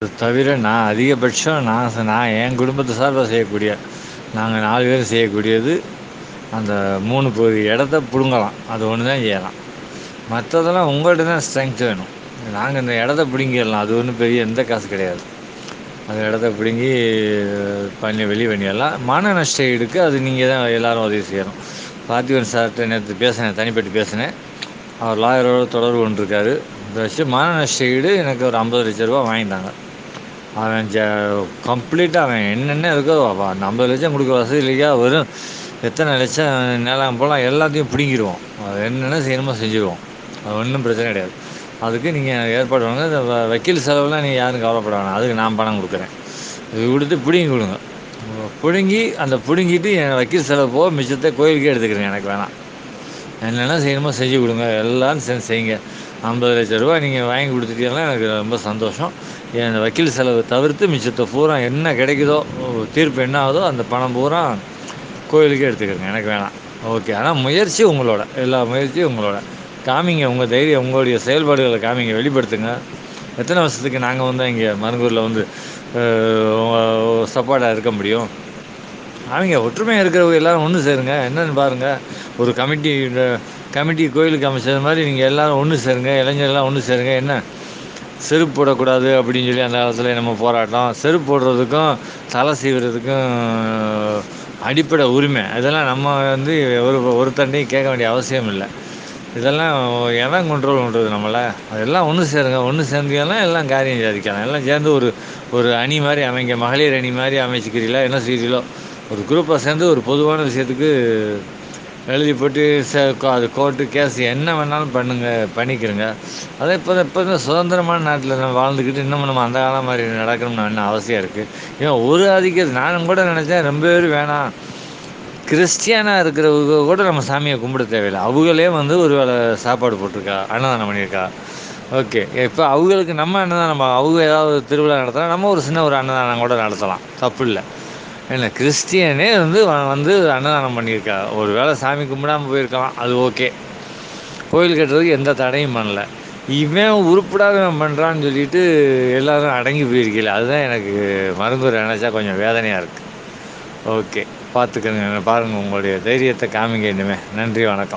அது தவிர நான் அதிகபட்சம் நான் ச நான் என் குடும்பத்து சார்பா செய்யக்கூடிய நாங்கள் நாலு பேர் செய்யக்கூடியது அந்த மூணு பகுதி இடத்த பிடுங்கலாம் அது ஒன்று தான் செய்யலாம் மற்றதெல்லாம் உங்கள்கிட்ட தான் ஸ்ட்ரென்த் வேணும் நாங்கள் இந்த இடத்த பிடுங்கிடலாம் அது ஒன்றும் பெரிய எந்த காசு கிடையாது அந்த இடத்த பிடுங்கி பண்ணி வெளி பண்ணிடலாம் மான நஷ்ட ஈடுக்கு அது நீங்கள் தான் எல்லோரும் உதவி செய்யணும் பார்த்திபன் சார்கிட்ட நேற்று பேசினேன் தனிப்பட்டு பேசினேன் அவர் லாயரோட தொடர்பு கொண்டிருக்காரு இதை வச்சு மான நஷ்ட ஈடு எனக்கு ஒரு ஐம்பது லட்ச ரூபா வாங்கிட்டாங்க அவன் ஜ கம்ப்ளீட்டாக அவன் என்னென்ன இருக்கோ அவன் அந்த ஐம்பது லட்சம் கொடுக்க வசதி இல்லையா வெறும் எத்தனை லட்சம் நிலம் போலாம் எல்லாத்தையும் பிடுங்கிடுவோம் அது என்னென்ன செய்யணுமோ செஞ்சுருவோம் அது ஒன்றும் பிரச்சனை கிடையாது அதுக்கு நீங்கள் ஏற்பாடு பண்ணுங்க இந்த வ வக்கீல் செலவுலாம் நீங்கள் யாரும் கவலைப்பட வேணாம் அதுக்கு நான் பணம் கொடுக்குறேன் இது கொடுத்து பிடுங்கி கொடுங்க பிடுங்கி அந்த பிடுங்கிட்டு என் வக்கீல் செலவு போக மிச்சத்தை கோயிலுக்கே எடுத்துக்கிறேன் எனக்கு வேணாம் என்னென்ன செய்யணுமோ செஞ்சு கொடுங்க எல்லோரும் சேர்ந்து செய்யுங்க ஐம்பது லட்ச ரூபா நீங்கள் வாங்கி கொடுத்துட்டீங்கன்னா எனக்கு ரொம்ப சந்தோஷம் என் வக்கீல் செலவு தவிர்த்து மிச்சத்தை பூரா என்ன கிடைக்குதோ தீர்ப்பு என்ன ஆகுதோ அந்த பணம் பூரா கோயிலுக்கே எடுத்துக்கிறேங்க எனக்கு வேணாம் ஓகே ஆனால் முயற்சி உங்களோட எல்லா முயற்சியும் உங்களோட காமிங்க உங்கள் தைரியம் உங்களுடைய செயல்பாடுகளை காமிங்க வெளிப்படுத்துங்க எத்தனை வருஷத்துக்கு நாங்கள் வந்து இங்கே மருங்கூரில் வந்து சப்போர்ட்டாக இருக்க முடியும் அவங்க ஒற்றுமையாக இருக்கிறவங்க எல்லோரும் ஒன்று சேருங்க என்னென்னு பாருங்கள் ஒரு கமிட்டி கமிட்டி கோயிலுக்கு அமைச்சது மாதிரி நீங்கள் எல்லோரும் ஒன்று சேருங்க இளைஞர்கள்லாம் ஒன்று சேருங்க என்ன செருப்பு போடக்கூடாது அப்படின்னு சொல்லி அந்த காலத்தில் நம்ம போராட்டம் செருப்பு போடுறதுக்கும் தலை சீவுறதுக்கும் அடிப்படை உரிமை இதெல்லாம் நம்ம வந்து ஒரு ஒருத்தண்டையும் கேட்க வேண்டிய அவசியம் இல்லை இதெல்லாம் எவன் கண்ட்ரோல் பண்ணுறது நம்மளை அதெல்லாம் ஒன்று சேருங்க ஒன்று சேர்ந்தீங்கன்னா எல்லாம் காரியம் சாதிக்கலாம் எல்லாம் சேர்ந்து ஒரு ஒரு அணி மாதிரி அமைங்க மகளிர் அணி மாதிரி அமைச்சிக்கிறீங்களா என்ன செய்கிறீங்களோ ஒரு குரூப்பாக சேர்ந்து ஒரு பொதுவான விஷயத்துக்கு எழுதி போட்டு சே அது கோர்ட்டு கேஸ் என்ன வேணாலும் பண்ணுங்க பண்ணிக்கிறங்க அதே இப்போ இப்போ தான் சுதந்திரமான நாட்டில் நம்ம வாழ்ந்துக்கிட்டு இன்னும் நம்ம அந்த காலம் மாதிரி நடக்கணும்னு என்ன அவசியம் இருக்குது ஏன் ஒரு ஆதிக்கம் நானும் கூட நினச்சேன் ரொம்ப பேர் வேணாம் கிறிஸ்டியனாக இருக்கிறவங்க கூட நம்ம சாமியை கும்பிட தேவையில்லை அவங்களே வந்து ஒரு வேளை சாப்பாடு போட்டிருக்கா அன்னதானம் பண்ணியிருக்கா ஓகே இப்போ அவங்களுக்கு நம்ம அன்னதானம் அவங்க ஏதாவது திருவிழா நடத்தினா நம்ம ஒரு சின்ன ஒரு அன்னதானம் கூட நடத்தலாம் தப்பு இல்லை என்ன கிறிஸ்டியனே வந்து வந்து அன்னதானம் பண்ணியிருக்கா ஒரு வேளை சாமி கும்பிடாமல் போயிருக்கலாம் அது ஓகே கோயில் கட்டுறதுக்கு எந்த தடையும் பண்ணல இவன் உருப்படாத பண்ணுறான்னு சொல்லிட்டு எல்லோரும் அடங்கி போயிருக்கல அதுதான் எனக்கு மருந்து நினச்சா கொஞ்சம் வேதனையாக இருக்குது ஓகே பார்த்துக்கங்க பாருங்கள் உங்களுடைய தைரியத்தை காமிங்க இனிமேல் நன்றி வணக்கம்